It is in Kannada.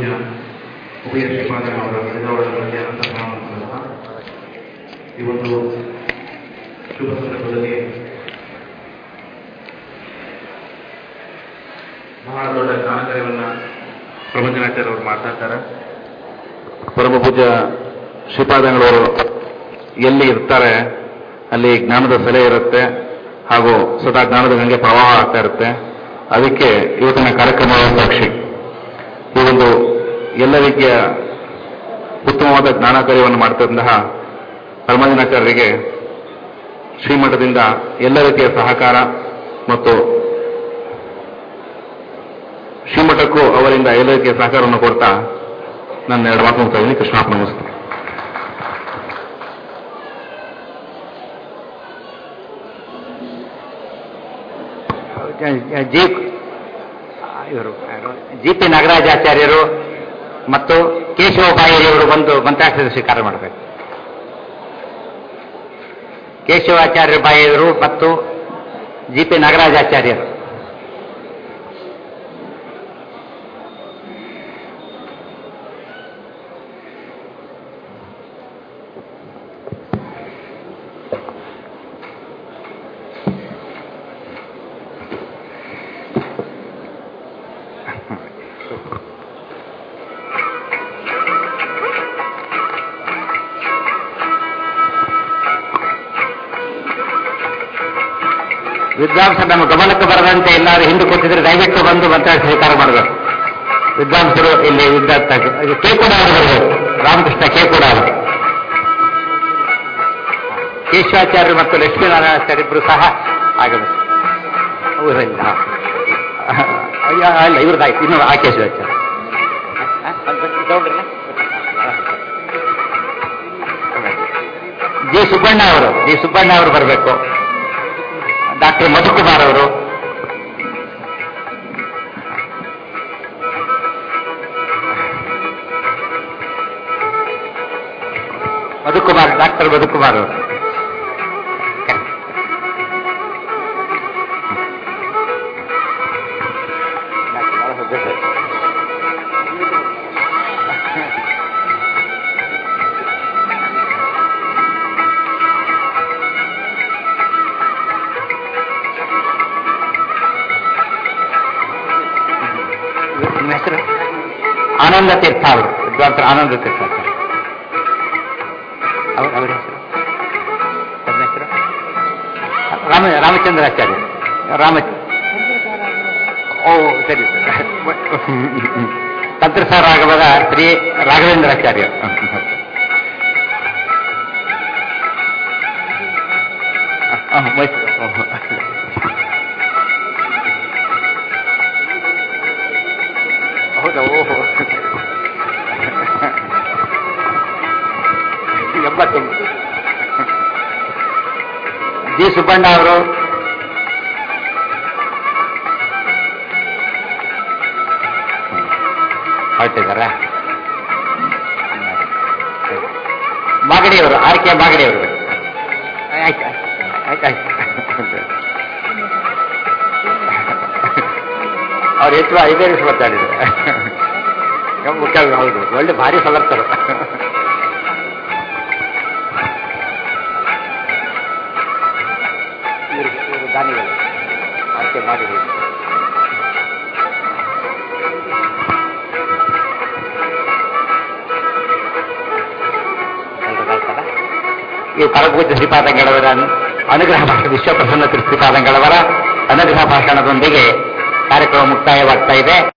ಪೂಜ್ಯ ಉಭಯ ಶ್ರೀಪಾದರವರ ಹರಿದವರಲ್ಲಿ ಅನಂತ ಪ್ರಣಾಮಗಳನ್ನು ಈ ಒಂದು ಶುಭ ಸಂದರ್ಭದಲ್ಲಿ ಬಹಳ ದೊಡ್ಡ ಜ್ಞಾನಕಾರ್ಯವನ್ನ ಪ್ರಬಂಧನಾಚಾರ್ಯ ಅವರು ಮಾತಾಡ್ತಾರೆ ಪರಮ ಪೂಜ್ಯ ಶ್ರೀಪಾದಂಗಳವರು ಎಲ್ಲಿ ಇರ್ತಾರೆ ಅಲ್ಲಿ ಜ್ಞಾನದ ಸೆಲೆ ಇರುತ್ತೆ ಹಾಗೂ ಸದಾ ಜ್ಞಾನದ ಗಂಗೆ ಪ್ರವಾಹ ಆಗ್ತಾ ಇರುತ್ತೆ ಅದಕ್ಕೆ ಇವತ್ತಿನ ಕಾರ್ಯಕ್ರಮದ ಸಾಕ್ಷಿ ಈ ಒಂದು ಎಲ್ಲ ರೀತಿಯ ಉತ್ತಮವಾದ ಜ್ಞಾನ ಕಾರ್ಯವನ್ನು ಮಾಡ್ತಿದ್ದಂತಹ ಪರಮದಿನಾಚಾರ್ಯರಿಗೆ ಶ್ರೀಮಠದಿಂದ ಎಲ್ಲ ರೀತಿಯ ಸಹಕಾರ ಮತ್ತು ಶ್ರೀಮಠಕ್ಕೂ ಅವರಿಂದ ಎಲ್ಲ ರೀತಿಯ ಸಹಕಾರವನ್ನು ಕೊಡ್ತಾ ನನ್ನ ಎರಡು ಮಾತು ಮುಗ್ತಾ ಇದ್ದೀನಿ ಕೃಷ್ಣಾಪ್ ನಮಸ್ತೆ ಜಿ ಇವರು ಜಿ ಪಿ ನಾಗರಾಜಾಚಾರ್ಯರು ಮತ್ತು ಕೇಶವ ಬಾಯರಿಯವರು ಬಂದು ಮಂತ್ರಾಕ್ಷರ ಸ್ವೀಕಾರ ಮಾಡಬೇಕು ಕೇಶವಾಚಾರ್ಯ ಬಾಯರು ಮತ್ತು ಜಿ ಪಿ ನಾಗರಾಜಾಚಾರ್ಯರು ವಿದ್ವಾಂಸರು ನಮ್ಮ ಗಮನಕ್ಕೆ ಬರದಂತೆ ಎಲ್ಲರೂ ಹಿಂದೆ ಕೂತಿದ್ರೆ ದಯವಿಟ್ಟು ಬಂದು ಮಂತ್ರಾಕ್ಷರ ಸ್ವೀಕಾರ ಮಾಡಬೇಕು ವಿದ್ವಾಂಸರು ಇಲ್ಲಿ ವಿದ್ಯಾರ್ಥ ಕೇಕೂಡ ಅವರು ಬರಬೇಕು ರಾಮಕೃಷ್ಣ ಕೇಕೂಡ ಅವರು ಕೇಶವಾಚಾರ್ಯರು ಮತ್ತು ಲಕ್ಷ್ಮೀನಾರಾಯಣಾಚಾರ್ಯ ಇಬ್ಬರು ಸಹ ಆಗಬೇಕು ಅವರಿಂದ ಅಯ್ಯ, ಅಲ್ಲ ಇವ್ರದ್ದಾಯ್ತು ಇನ್ನು ಆ ಕೇಶವಾಚಾರ್ಯ ಜಿ ಸುಬ್ಬಣ್ಣ ಅವರು ಜಿ ಸುಬ್ಬಣ್ಣ ಅವರು ಬರಬೇಕು ಡಾಕ್ಟರ್ ಮಧುಕುಮಾರ್ ಅವರು ಮಧುಕುಮಾರ್ ಡಾಕ್ಟರ್ ಮಧುಕುಮಾರ್ ಅವರು ನಿಮ್ಮ ಹೆಸರು ಆನಂದ ತೀರ್ಥ ಅವರು ವಿದ್ವಾಂಸರು ಆನಂದ ತೀರ್ಥ ಸರ್ ಅವ್ರ ಅವರ ಹೆಸರು ತಮ್ಮ ಹೆಸರು ರಾಮ ರಾಮಚಂದ್ರಾಚಾರ್ಯ ರಾಮ ಓ ಸರಿ ಸರ್ ತಂತ್ರಸಾರ ರಾಘವದ ಶ್ರೀ ರಾಘವೇಂದ್ರಾಚಾರ್ಯ ಹ, ಮೈಸೂರು ಹ, ಹ. ಹೌದಾ ಓಹೋ ಎಂಬತ್ತೊಂಬತ್ತು ಜಿ ಸುಬ್ಬಣ್ಣ ಅವರು ಹೊರಟಿದ್ದಾರಾ ಮಾಗಡಿಯವರು ಆರ್ ಕೆ ಮಾಗಡಿಯವರು ಆಯ್ತು ಆಯ್ತು ಆಯ್ತು ಅವ್ರು ಹೆಚ್ಚು ಐದೇ ನಿಮಿಷ ಮಾತಾಡಿದ್ರು ಮುಖ್ಯ ಹೌದು ಒಳ್ಳೆ ಭಾರಿ ಸಮರ್ಥರು ಇವ್ರು- ಇವ್ರು ದಾನಿಗಳು ಆಯ್ಕೆ ಮಾಡಿ ಈ ಪರಪೂಜ್ಯ ಶ್ರೀಪಾದಂಗಳವರ ಅನುಗ್ರಹ ಭಾಷಣ ವಿಶ್ವಪ್ರಸನ್ನ ಶ್ರೀಪಾದಂಗಳವರ ಅನುಗ್ರಹ ಭಾಷಣದೊಂದಿಗೆ ಕಾರ್ಯಕ್ರಮ ಮುಕ್ತಾಯವಾಗ್ತಾ ಇದೆ